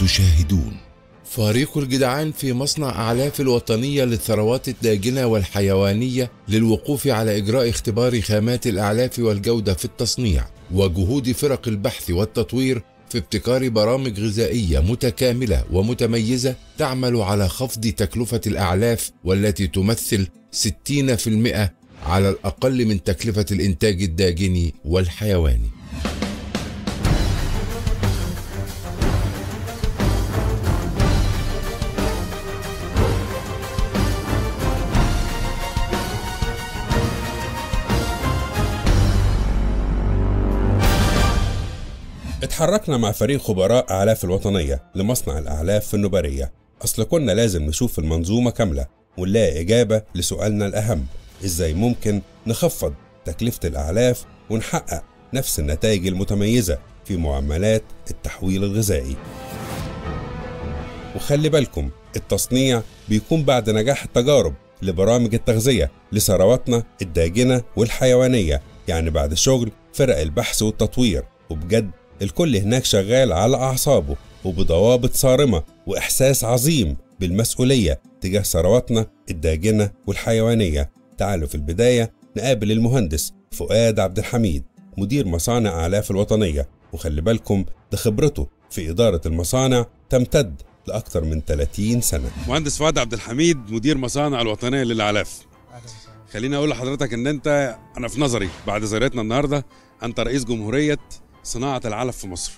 تشاهدون فريق الجدعان في مصنع أعلاف الوطنية للثروات الداجنة والحيوانية للوقوف على إجراء اختبار خامات الأعلاف والجودة في التصنيع وجهود فرق البحث والتطوير في ابتكار برامج غذائية متكاملة ومتميزة تعمل على خفض تكلفة الأعلاف والتي تمثل 60% على الأقل من تكلفة الإنتاج الداجني والحيواني. اتحركنا مع فريق خبراء أعلاف الوطنية لمصنع الأعلاف في النبرية أصل كنا لازم نشوف المنظومة كاملة ونلاقي إجابة لسؤالنا الأهم إزاي ممكن نخفض تكلفة الأعلاف ونحقق نفس النتائج المتميزة في معاملات التحويل الغذائي وخلي بالكم التصنيع بيكون بعد نجاح التجارب لبرامج التغذية لثرواتنا الداجنة والحيوانية يعني بعد شغل فرق البحث والتطوير وبجد الكل هناك شغال على أعصابه وبضوابط صارمة وإحساس عظيم بالمسؤولية تجاه ثرواتنا الداجنة والحيوانية تعالوا في البداية نقابل المهندس فؤاد عبد الحميد مدير مصانع أعلاف الوطنية وخلي بالكم ده خبرته في إدارة المصانع تمتد لأكثر من 30 سنة مهندس فؤاد عبد الحميد مدير مصانع الوطنية للأعلاف خليني أقول لحضرتك إن أنت أنا في نظري بعد زيارتنا النهاردة أنت رئيس جمهورية صناعة العلف في مصر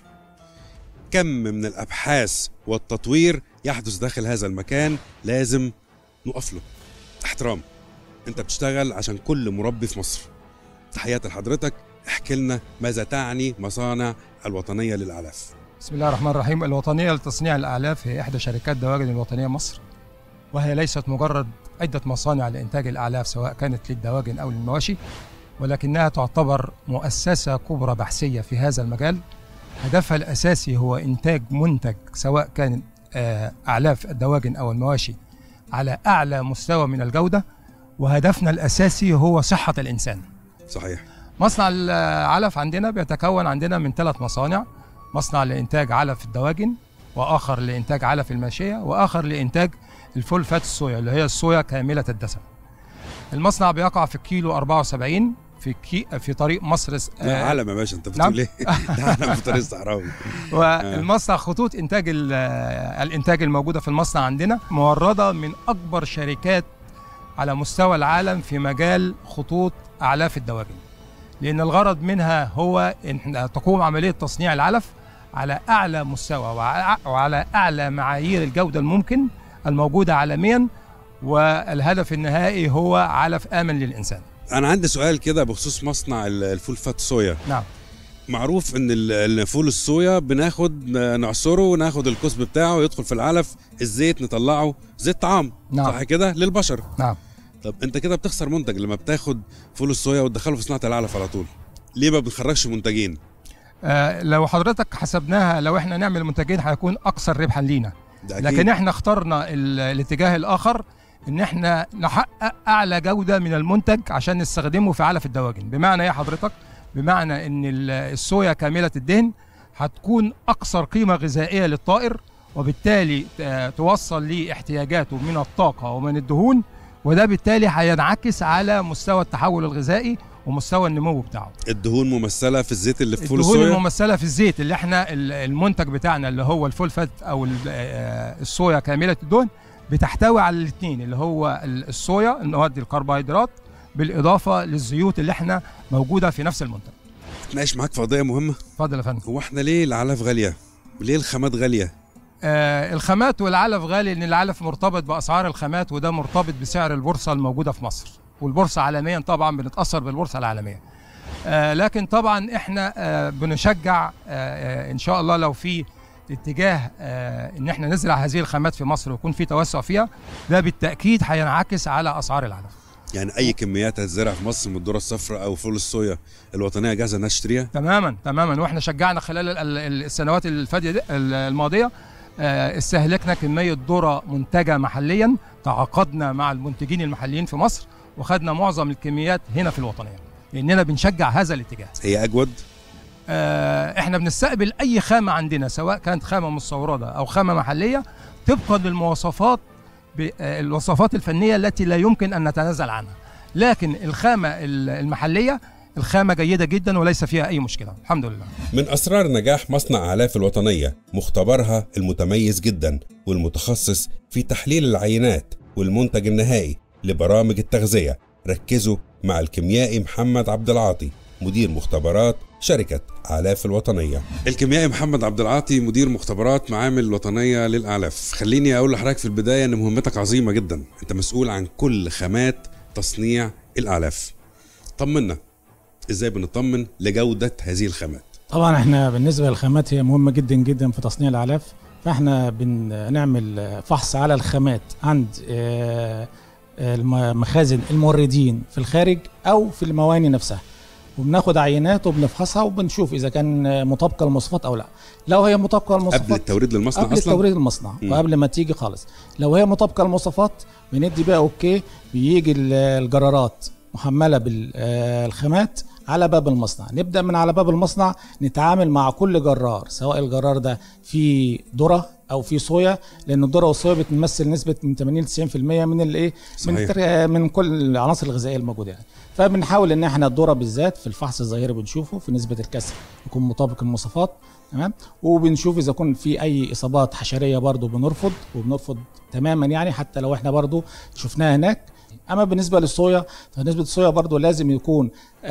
كم من الأبحاث والتطوير يحدث داخل هذا المكان لازم نقف له احترام انت بتشتغل عشان كل مربي في مصر تحياتي لحضرتك احكي لنا ماذا تعني مصانع الوطنية للأعلاف بسم الله الرحمن الرحيم الوطنية لتصنيع الأعلاف هي إحدى شركات دواجن الوطنية مصر وهي ليست مجرد عدة مصانع لإنتاج الأعلاف سواء كانت للدواجن أو للمواشي ولكنها تعتبر مؤسسة كبرى بحثية في هذا المجال هدفها الأساسي هو إنتاج منتج سواء كان آه، أعلاف الدواجن أو المواشي على أعلى مستوى من الجودة وهدفنا الأساسي هو صحة الإنسان صحيح مصنع العلف عندنا بيتكون عندنا من ثلاث مصانع مصنع لإنتاج علف الدواجن وآخر لإنتاج علف الماشية وآخر لإنتاج الفول فات الصويا اللي هي الصويا كاملة الدسم المصنع بيقع في الكيلو 74 في كي في طريق مصر س- لا آه، علم يا باشا انت نعم. بتقول ايه؟ ده علم في طريق الصحراوي والمصنع خطوط انتاج ال- آه، الانتاج الموجوده في المصنع عندنا مورده من اكبر شركات على مستوى العالم في مجال خطوط اعلاف الدواجن لان الغرض منها هو ان تقوم عمليه تصنيع العلف على اعلى مستوى وع- وعلى اعلى معايير الجوده الممكن الموجوده عالميا والهدف النهائي هو علف امن للانسان انا عندي سؤال كده بخصوص مصنع ال- الفول فات صويا نعم معروف ان ال- الفول الصويا بناخد نعصره وناخد الكسب بتاعه يدخل في العلف الزيت نطلعه زيت طعام نعم. صح كده للبشر نعم طب انت كده بتخسر منتج لما بتاخد فول الصويا وتدخله في صناعه العلف على طول ليه ما بنخرجش منتجين آه لو حضرتك حسبناها لو احنا نعمل منتجين هيكون اكثر ربحا لينا ده أكيد. لكن احنا اخترنا ال- الاتجاه الاخر ان احنا نحقق اعلى جوده من المنتج عشان نستخدمه في علف الدواجن بمعنى ايه حضرتك بمعنى ان ال- الصويا كامله الدهن هتكون اكثر قيمه غذائيه للطائر وبالتالي ت- توصل ليه احتياجاته من الطاقه ومن الدهون وده بالتالي هينعكس على مستوى التحول الغذائي ومستوى النمو بتاعه الدهون ممثله في الزيت اللي في فول الدهون الصويا الممثله في الزيت اللي احنا ال- المنتج بتاعنا اللي هو الفول فات او ال- آه، الصويا كامله الدهن بتحتوي على الاثنين اللي هو ال- الصويا المواد الكربوهيدرات بالاضافه للزيوت اللي احنا موجوده في نفس المنتج اتناقش معاك في قضيه مهمه اتفضل يا فندم هو احنا ليه العلف غاليه ليه الخامات غاليه آه الخامات والعلف غالي لان العلف مرتبط باسعار الخامات وده مرتبط بسعر البورصه الموجوده في مصر والبورصه عالميا طبعا بنتاثر بالبورصه العالميه آه لكن طبعا احنا آه بنشجع آه آه ان شاء الله لو في اتجاه آه ان احنا نزرع هذه الخامات في مصر ويكون في توسع فيها ده بالتاكيد هينعكس على اسعار العلف يعني اي كميات هتزرع في مصر من الذره الصفراء او فول الصويا الوطنيه جاهزه انها تشتريها تماما تماما واحنا شجعنا خلال ال- ال- السنوات الفاديه دي- ال- الماضيه آه، استهلكنا كميه ذره منتجه محليا تعاقدنا مع المنتجين المحليين في مصر وخدنا معظم الكميات هنا في الوطنيه لاننا بنشجع هذا الاتجاه هي اجود آه، احنا بنستقبل اي خامه عندنا سواء كانت خامه مستورده او خامه محليه طبقا للمواصفات ب- آه، الوصفات الفنيه التي لا يمكن ان نتنازل عنها لكن الخامه ال- المحليه الخامه جيده جدا وليس فيها اي مشكله الحمد لله من أسرار نجاح مصنع أعلاف الوطنية مختبرها المتميز جدا والمتخصص في تحليل العينات والمنتج النهائي لبرامج التغذية ركزوا مع الكيميائي محمد عبد العاطي مدير مختبرات شركة أعلاف الوطنية الكيميائي محمد عبد العاطي مدير مختبرات معامل الوطنيه للاعلاف خليني اقول لحضرتك في البدايه ان مهمتك عظيمه جدا انت مسؤول عن كل خامات تصنيع الاعلاف طمنا ازاي بنطمن لجوده هذه الخامات طبعا احنا بالنسبه للخامات هي مهمه جدا جدا في تصنيع الاعلاف فاحنا بنعمل فحص على الخامات عند آه، الم- مخازن الموردين في الخارج او في المواني نفسها وبناخد عينات وبنفحصها وبنشوف اذا كان مطابقه للمواصفات او لا لو هي مطابقه للمواصفات قبل التوريد للمصنع قبل اصلا التوريد المصنع مم. وقبل ما تيجي خالص لو هي مطابقه للمواصفات بندي بقى اوكي بيجي ال- الجرارات محمله بالخامات على باب المصنع نبدا من على باب المصنع نتعامل مع كل جرار سواء الجرار ده فيه ذره او فيه صويا لان الذره والصويا بتمثل نسبه من 80 ل 90% من الايه من صحيح. التر- من كل العناصر الغذائيه الموجوده يعني فبنحاول ان احنا الذره بالذات في الفحص الظاهري بنشوفه في نسبه الكسر يكون مطابق المواصفات تمام وبنشوف اذا كان في اي اصابات حشريه برضو بنرفض وبنرفض تماما يعني حتى لو احنا برضو شفناها هناك اما بالنسبه للصويا فنسبه الصويا برضو لازم يكون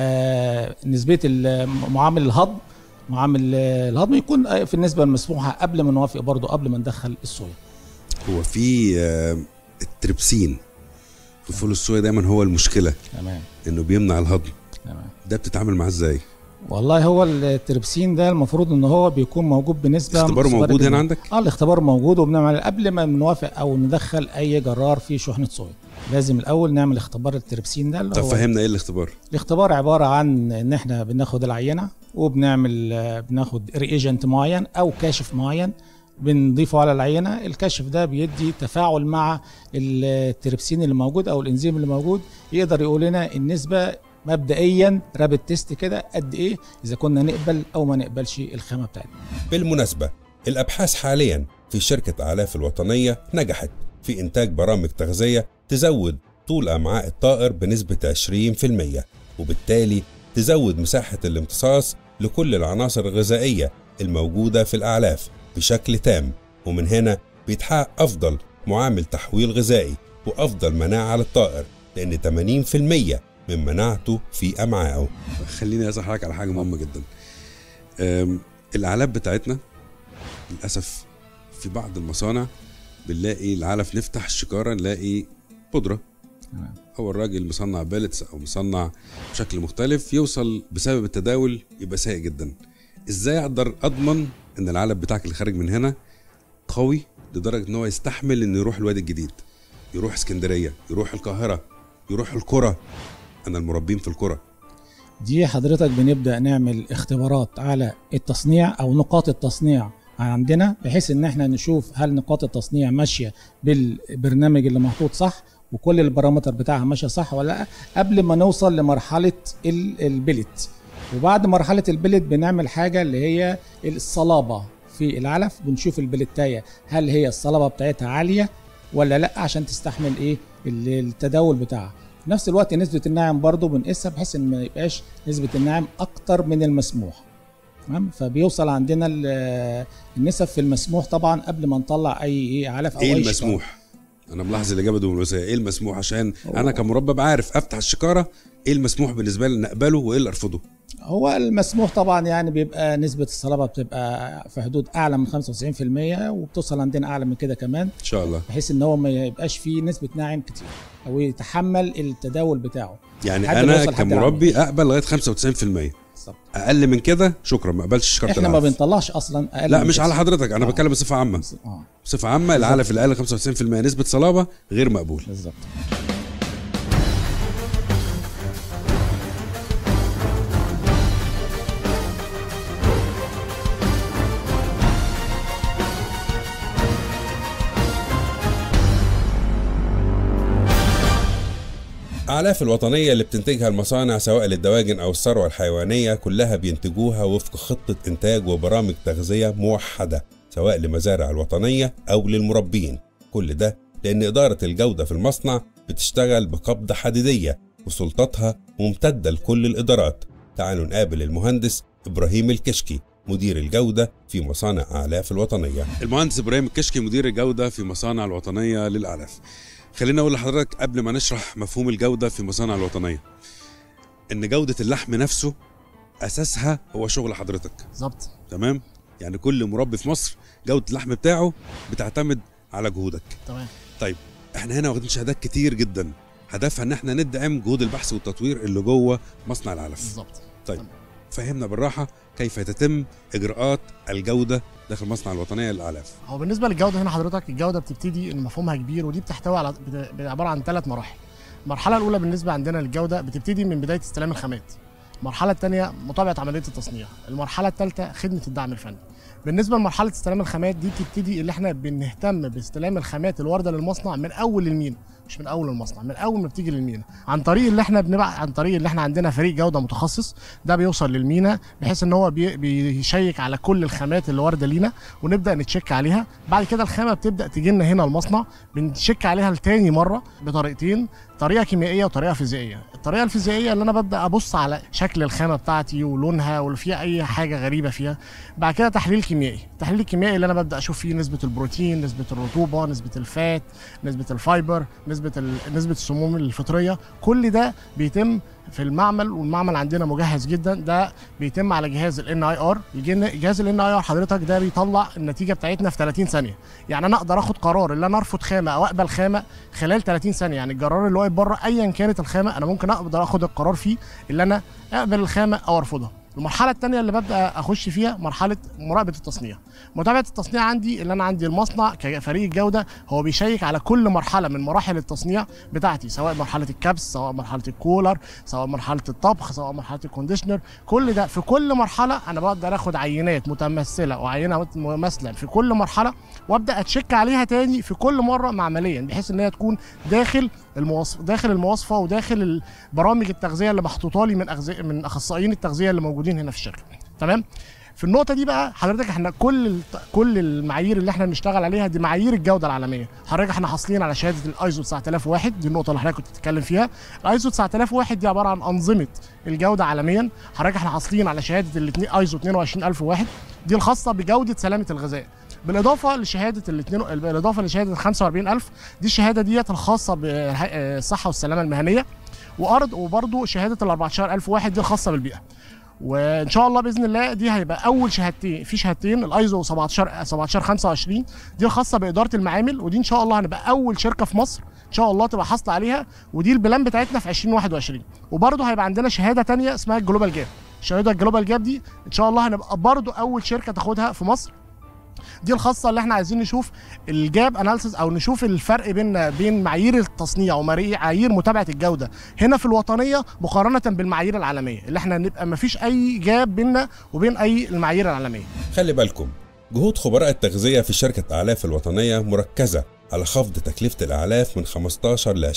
آه نسبه ال- معامل الهضم معامل آه، الهضم يكون آه، في النسبه المسموحه قبل ما نوافق برضو قبل ما ندخل الصويا هو في آه، التريبسين في فول الصويا دايما هو المشكله تمام انه بيمنع الهضم تمام ده بتتعامل معاه ازاي والله هو التربسين ده المفروض ان هو بيكون موجود بنسبه اختباره صغيرة موجود جداً. هنا عندك اه الاختبار موجود وبنعمل قبل ما نوافق او ندخل اي جرار فيه شحنه صويا لازم الاول نعمل اختبار التربسين ده اللي طب هو فهمنا ايه الاختبار الاختبار عباره عن ان احنا بناخد العينه وبنعمل آه، بناخد ريجنت معين او كاشف معين بنضيفه على العينه الكشف ده بيدي تفاعل مع التربسين اللي موجود او الانزيم اللي موجود يقدر يقول لنا النسبه مبدئيا رابط تيست كده قد ايه اذا كنا نقبل او ما نقبلش الخامه بتاعتنا بالمناسبة الأبحاث حاليا في شركة أعلاف الوطنية نجحت في إنتاج برامج تغذية تزود طول أمعاء الطائر بنسبة 20% وبالتالي تزود مساحة الامتصاص لكل العناصر الغذائية الموجودة في الأعلاف بشكل تام ومن هنا بيتحقق أفضل معامل تحويل غذائي وأفضل مناعة للطائر لأن 80% من مناعته في أمعائه خليني اسال حضرتك على حاجه مهمه جدا أم، الاعلاف بتاعتنا للاسف في بعض المصانع بنلاقي العلف نفتح الشكاره نلاقي بودره تمام. هو الراجل مصنع بيلتس او مصنع بشكل مختلف يوصل بسبب التداول يبقى سيء جدا ازاي اقدر اضمن ان العلف بتاعك اللي خارج من هنا قوي لدرجه ان هو يستحمل انه يروح الوادي الجديد يروح اسكندريه يروح القاهره يروح القرى انا المربين في القرى دي حضرتك بنبدا نعمل اختبارات على التصنيع او نقاط التصنيع عندنا بحيث ان احنا نشوف هل نقاط التصنيع ماشيه بالبرنامج اللي محطوط صح وكل البارامتر بتاعها ماشيه صح ولا لا قبل ما نوصل لمرحله ال- البلت وبعد مرحله البلت بنعمل حاجه اللي هي الصلابه في العلف بنشوف البلتايه هل هي الصلابه بتاعتها عاليه ولا لا عشان تستحمل ايه ال- التداول بتاعها في نفس الوقت نسبة الناعم برضو بنقيسها بحيث ان ما يبقاش نسبة الناعم اكتر من المسموح تمام فبيوصل عندنا ال- النسب في المسموح طبعا قبل ما نطلع اي ايه علف او ايه اي شكارة. المسموح انا ملاحظ الاجابه دبلوماسيه ايه المسموح عشان انا كمربى عارف افتح الشكاره ايه المسموح بالنسبه لي نقبله وايه اللي ارفضه هو المسموح طبعا يعني بيبقى نسبة الصلابة بتبقى في حدود اعلى من 95% وبتوصل عندنا اعلى من كده كمان ان شاء الله بحيث ان هو ما يبقاش فيه نسبة ناعم كتير او يتحمل التداول بتاعه يعني حد انا بيوصل حد كمربي اقبل لغايه 95% بالظبط اقل من كده شكرا ما اقبلش شكاره احنا ما العلف. بنطلعش اصلا اقل لا من مش كده. على حضرتك انا آه. بتكلم بصفه عامه اه بصفه عامه العلف اللي اقل 95% نسبه صلابه غير مقبول بالظبط الأعلاف الوطنية اللي بتنتجها المصانع سواء للدواجن أو الثروة الحيوانية كلها بينتجوها وفق خطة إنتاج وبرامج تغذية موحدة سواء لمزارع الوطنية أو للمربين كل ده لأن إدارة الجودة في المصنع بتشتغل بقبضة حديدية وسلطتها ممتدة لكل الإدارات تعالوا نقابل المهندس إبراهيم الكشكي مدير الجودة في مصانع أعلاف الوطنية المهندس ابراهيم الكشكي مدير الجوده في مصانع الوطنيه للاعلاف خلينا اقول لحضرتك قبل ما نشرح مفهوم الجوده في مصانع الوطنيه ان جوده اللحم نفسه اساسها هو شغل حضرتك بالظبط تمام يعني كل مربي في مصر جوده اللحم بتاعه بتعتمد على جهودك تمام احنا هنا واخدين شهادات كتير جدا هدفها ان احنا ندعم جهود البحث والتطوير اللي جوه مصنع العلف بالظبط فهمنا بالراحه كيف تتم اجراءات الجوده داخل مصنع الوطنيه للاعلاف هو بالنسبه للجوده هنا حضرتك الجوده بتبتدي ان مفهومها كبير ودي بتحتوي على بت- عباره عن ثلاث مراحل المرحله الاولى بالنسبه عندنا للجوده بتبتدي من بدايه استلام الخامات المرحله الثانيه متابعه عمليه التصنيع المرحله الثالثه خدمه الدعم الفني بالنسبه لمرحله استلام الخامات دي بتبتدي اللي احنا بنهتم باستلام الخامات الوارده للمصنع من اول المينا مش من اول المصنع من اول ما بتيجي للمينا عن طريق اللي احنا بنبع عن طريق اللي احنا عندنا فريق جوده متخصص ده بيوصل للمينا بحيث ان هو بي... بيشيك على كل الخامات اللي وارده لينا ونبدا نتشيك عليها بعد كده الخامه بتبدا تجي لنا هنا المصنع بنشيك عليها لتاني مره بطريقتين طريقه كيميائيه وطريقه فيزيائيه الطريقه الفيزيائيه اللي انا ببدا ابص على شكل الخامه بتاعتي ولونها ولو فيها اي حاجه غريبه فيها بعد كده تحليل كيميائي التحليل الكيميائي اللي انا ببدا اشوف فيه نسبه البروتين نسبه الرطوبه نسبه الفات نسبه الفايبر نسبه ال... نسبه السموم الفطريه كل ده بيتم في المعمل والمعمل عندنا مجهز جدا ده بيتم على جهاز الان اي ار جهاز الان اي ار حضرتك ده بيطلع النتيجه بتاعتنا في 30 ثانيه يعني انا اقدر اخد قرار ان انا ارفض خامه او اقبل خامه خلال 30 ثانيه يعني الجرار اللي واقف بره ايا كانت الخامه انا ممكن اقدر اخد القرار فيه اللي انا اقبل الخامه او ارفضها المرحله الثانيه اللي ببدا اخش فيها مرحله مراقبه التصنيع متابعه التصنيع عندي اللي انا عندي المصنع كفريق الجوده هو بيشيك على كل مرحله من مراحل التصنيع بتاعتي سواء مرحله الكبس سواء مرحله الكولر سواء مرحله الطبخ سواء مرحله الكونديشنر كل ده في كل مرحله انا بقدر اخد عينات متمثله وعينات مماثله في كل مرحله وابدا اتشيك عليها تاني في كل مره معمليا بحيث ان هي تكون داخل المواصف داخل المواصفه وداخل برامج التغذيه اللي محطوطه لي من أغذية من اخصائيين التغذيه اللي موجودين هنا في الشركه تمام في النقطه دي بقى حضرتك احنا كل الت- كل المعايير اللي احنا بنشتغل عليها دي معايير الجوده العالميه حضرتك احنا حاصلين على شهاده الايزو 9001 دي النقطه اللي حضرتك كنت بتتكلم فيها الايزو 9001 دي عباره عن انظمه الجوده عالميا حضرتك احنا حاصلين على شهاده الاثنين ايزو 22001 دي الخاصه بجوده سلامه الغذاء بالاضافه لشهاده الاثنين بالاضافه لشهاده ال 45000 دي الشهاده ديت الخاصه بالصحه والسلامه المهنيه وارض وبرضه شهاده ال 14001 دي الخاصه بالبيئه وان شاء الله باذن الله دي هيبقى اول شهادتين في شهادتين الايزو 17 1725 دي الخاصه باداره المعامل ودي ان شاء الله هنبقى اول شركه في مصر ان شاء الله تبقى حاصله عليها ودي البلان بتاعتنا في 2021 وبرضه هيبقى عندنا شهاده تانية اسمها الجلوبال جاب شهاده الجلوبال جاب دي ان شاء الله هنبقى برضه اول شركه تاخدها في مصر دي الخاصه اللي احنا عايزين نشوف الجاب اناليسيس او نشوف الفرق بين بين معايير التصنيع ومعايير متابعه الجوده هنا في الوطنيه مقارنه بالمعايير العالميه اللي احنا نبقى ما فيش اي جاب بيننا وبين اي المعايير العالميه خلي بالكم جهود خبراء التغذية في شركة أعلاف الوطنية مركزة على خفض تكلفة الأعلاف من 15 ل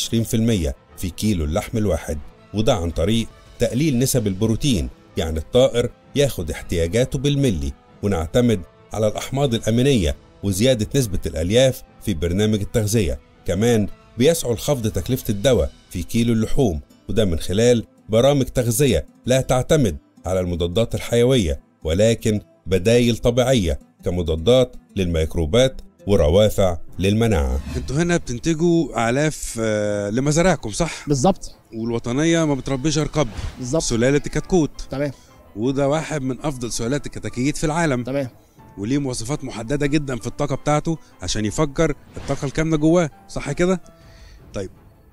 20% في كيلو اللحم الواحد وده عن طريق تقليل نسب البروتين يعني الطائر ياخد احتياجاته بالملي ونعتمد على الأحماض الأمينية وزيادة نسبة الألياف في برنامج التغذية كمان بيسعوا لخفض تكلفة الدواء في كيلو اللحوم وده من خلال برامج تغذية لا تعتمد على المضادات الحيوية ولكن بدايل طبيعية كمضادات للميكروبات وروافع للمناعة انتوا هنا بتنتجوا اعلاف آه، لمزارعكم صح بالظبط والوطنيه ما بتربيش ارقاب بالظبط سلاله الكتكوت تمام وده واحد من افضل سلالات الكتاكيت في العالم تمام وليه مواصفات محدده جدا في الطاقه بتاعته عشان يفجر الطاقه الكامنه جواه صح كده طيب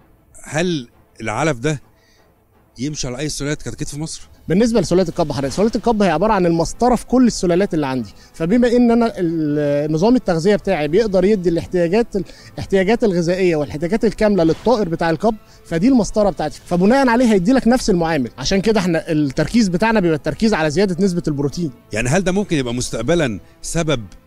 هل العلف ده يمشي على اي سلالات كتاكيت في مصر بالنسبه لسلاله القب حضرتك سلاله القب هي عباره عن المسطره في كل السلالات اللي عندي فبما ان انا ال- نظام التغذيه بتاعي بيقدر يدي الاحتياجات الاحتياجات الغذائيه والاحتياجات الكامله للطائر بتاع القب فدي المسطره بتاعتي فبناء عليه هيدي لك نفس المعامل عشان كده احنا التركيز بتاعنا بيبقى التركيز على زياده نسبه البروتين يعني هل ده ممكن يبقى مستقبلا سبب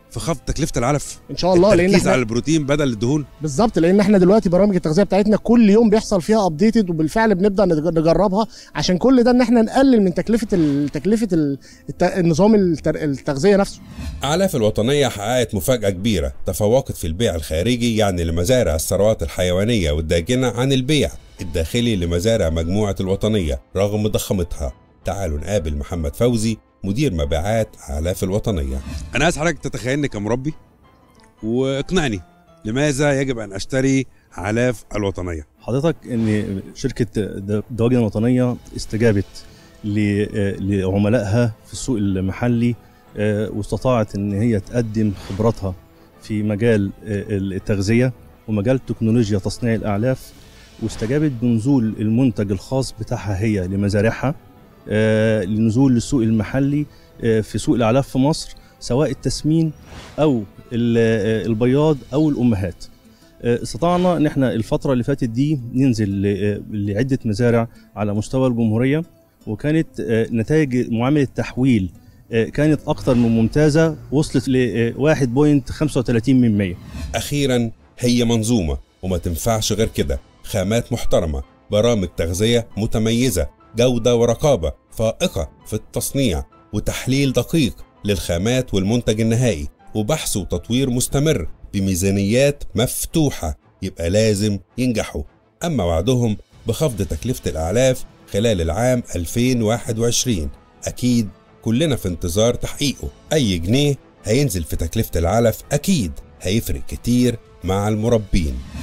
في خفض تكلفه العلف ان شاء الله لان التركيز احنا على البروتين بدل الدهون بالظبط لان احنا دلوقتي برامج التغذيه بتاعتنا كل يوم بيحصل فيها ابديتد وبالفعل بنبدا نج- نجربها عشان كل ده ان احنا نقلل من تكلفه ال- تكلفه ال- الت- النظام التر- التغذيه نفسه أعلاف الوطنية حققت مفاجأة كبيرة تفوقت في البيع الخارجي يعني لمزارع الثروات الحيوانية والداجنة عن البيع الداخلي لمزارع مجموعة الوطنية رغم ضخامتها تعالوا نقابل محمد فوزي مدير مبيعات أعلاف الوطنية انا عايز حضرتك تتخيلني كمربي واقنعني لماذا يجب ان اشتري علاف الوطنيه حضرتك ان شركه د- دواجن الوطنيه استجابت ل- آه، لعملائها في السوق المحلي آه، واستطاعت ان هي تقدم خبراتها في مجال آه، التغذيه ومجال تكنولوجيا تصنيع الاعلاف واستجابت بنزول المنتج الخاص بتاعها هي لمزارعها آه، لنزول للسوق المحلي آه، في سوق الاعلاف في مصر سواء التسمين او ال- آه، البياض او الامهات آه، استطعنا ان احنا الفتره اللي فاتت دي ننزل ل- لعده مزارع على مستوى الجمهوريه وكانت آه، نتائج معامله التحويل آه، كانت اكتر من ممتازه وصلت ل آه، 1.35 من 100 أخيرا هي منظومة وما تنفعش غير كده خامات محترمة برامج تغذية متميزة جودة ورقابة فائقة في التصنيع وتحليل دقيق للخامات والمنتج النهائي وبحث وتطوير مستمر بميزانيات مفتوحة يبقى لازم ينجحوا أما وعدهم بخفض تكلفة الأعلاف خلال العام 2021 أكيد كلنا في انتظار تحقيقه أي جنيه هينزل في تكلفة العلف أكيد هيفرق كتير مع المربين